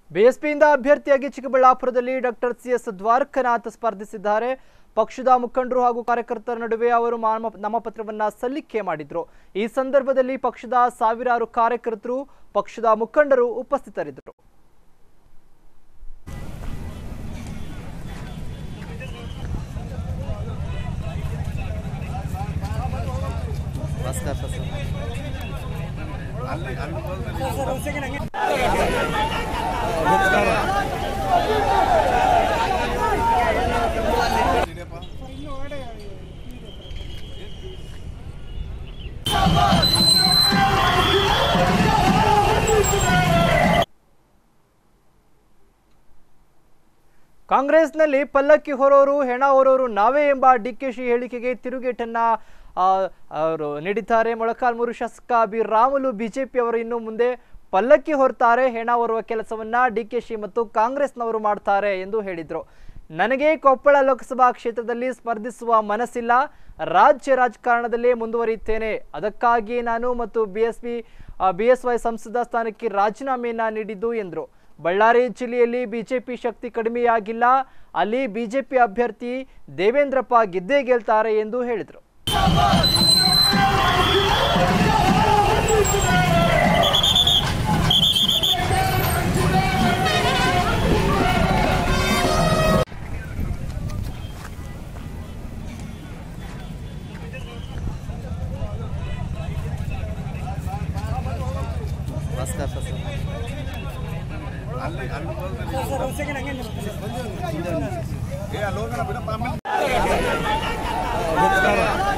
ಬಿಎಸ್ಪಿಯಿಂದ ಅಭ್ಯರ್ಥಿಯಾಗಿ ಚಿಕ್ಕಬಳ್ಳಾಪುರದಲ್ಲಿ doctor C S Dwarakanath ಸ್ಪರ್ಧಿಸಿದ್ದಾರೆ ಪಕ್ಷದ ಮುಖಂಡರು ಹಾಗೂ ಕಾರ್ಯಕರ್ತರ ನಡುವೆ ಅವರು ಮಾಮ- ನಾಮಪತ್ರವನ್ನ ಸಲ್ಲಿಕೆ ಮಾಡಿದ್ರು ಈ ಸಂದರ್ಭದಲ್ಲಿ ಪಕ್ಷದ ಸಾವಿರಾರು ಕಾರ್ಯಕರ್ತರು ಪಕ್ಷದ ಮುಖಂಡರು ಉಪಸ್ಥಿತರಿದ್ದರು ಕಾಂಗ್ರೆಸ್ನಲ್ಲಿ ಪಲ್ಲಕ್ಕಿ ಹೊರೋರು ಹೆಣ ಹೊರೋರು ನಾವೇ ಎಂಬ ಡಿಕೆಶಿ ಹೇಳಿಕೆಗೆ ತಿರುಗೇಟನ್ನ ಆ, ಅವರು ನೀಡಿದ್ದಾರೆ ಮೊಳಕಾಲ್ಮೂರು ಶಾಸಕ ಬಿ ರಾಮುಲು ಬಿಜೆಪಿ ಅವರು ಇನ್ನು ಮುಂದೆ ಪಲ್ಲಕ್ಕಿ ಹೊರ್ತಾರೆ ಹೆಣ ಹೊರುವ ಕೆಲಸವನ್ನ ಡಿಕೆಶಿ ಮತ್ತು ಕಾಂಗ್ರೆಸ್ನವರು ಮಾಡ್ತಾರೆ ಎಂದು ಹೇಳಿದ್ರು ನನಗೆ ಕೊಪ್ಪಳ ಲೋಕಸಭಾ ಕ್ಷೇತ್ರದಲ್ಲಿ ಸ್ಪರ್ಧಿಸುವ ಮನಸ್ಸಿಲ್ಲ ರಾಜ್ಯ ರಾಜಕಾರಣದಲ್ಲೇ ಮುಂದುವರಿಯುತ್ತೇನೆ ಅದಕ್ಕಾಗಿ ನಾನು ಮತ್ತು B S P B S Y ಸಂಸದ ಸ್ಥಾನಕ್ಕೆ ರಾಜೀನಾಮೆಯನ್ನ ನೀಡಿದ್ದು ಎಂದರು ಬಳ್ಳಾರಿ ಜಿಲ್ಲೆಯಲ್ಲಿ ಬಿಜೆಪಿ ಶಕ್ತಿ ಕಡಿಮೆಯಾಗಿಲ್ಲ ಅಲ್ಲಿ ಬಿಜೆಪಿ ಅಭ್ಯರ್ಥಿ ದೇವೇಂದ್ರಪ್ಪ ಗೆದ್ದೇ ಗೆಲ್ತಾರೆ ಎಂದು ಹೇಳಿದರು ಏ ಅಲ್ಲಿ ಹೋಗೋಣ ಬಿಡಪ್ಪ ಆಮೇಲೆ